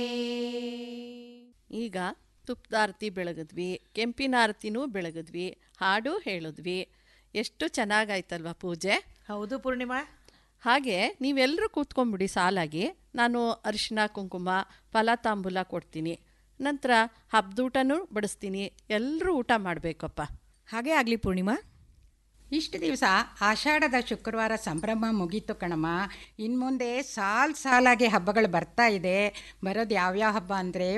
ಈಗ ತುಪ್ಪದಾರತಿ ಬೆಳಗಿದ್ವಿ ಕೆಂಪಿನ ಆರತಿನೂ ಬೆಳಗಿದ್ವಿ ಹಾಡು ಹೇಳಿದ್ವಿ ಎಷ್ಟು ಚೆನ್ನಾಗಾಯ್ತಲ್ವ ಪೂಜೆ ಹೌದು ಪೂರ್ಣಿಮಾ ಹಾಗೆ ನೀವೆಲ್ಲರೂ ಕೂತ್ಕೊಂಡ್ಬಿಡಿ ಸಾಲಾಗಿ ನಾನು ಅರಿಶಿನ ಕುಂಕುಮ ಫಲ ತಾಂಬೂಲ ಕೊಡ್ತೀನಿ ನಂತರ ಹಬ್ಬದೂಟನೂ ಬಡಿಸ್ತೀನಿ ಎಲ್ಲರೂ ಊಟ ಮಾಡಬೇಕಪ್ಪ ಹಾಗೇ ಆಗಲಿ ಪೂರ್ಣಿಮಾ ಇಷ್ಟು ದಿವಸ ಆಷಾಢದ ಶುಕ್ರವಾರ ಸಂಭ್ರಮ ಮುಗೀತು ಕಣಮ್ಮ ಇನ್ನು ಮುಂದೆ ಸಾಲು ಸಾಲಾಗಿ ಹಬ್ಬಗಳು ಬರ್ತಾ ಇದೆ ಬರೋದು ಯಾವ್ಯಾವ ಹಬ್ಬ ಅಂದರೆ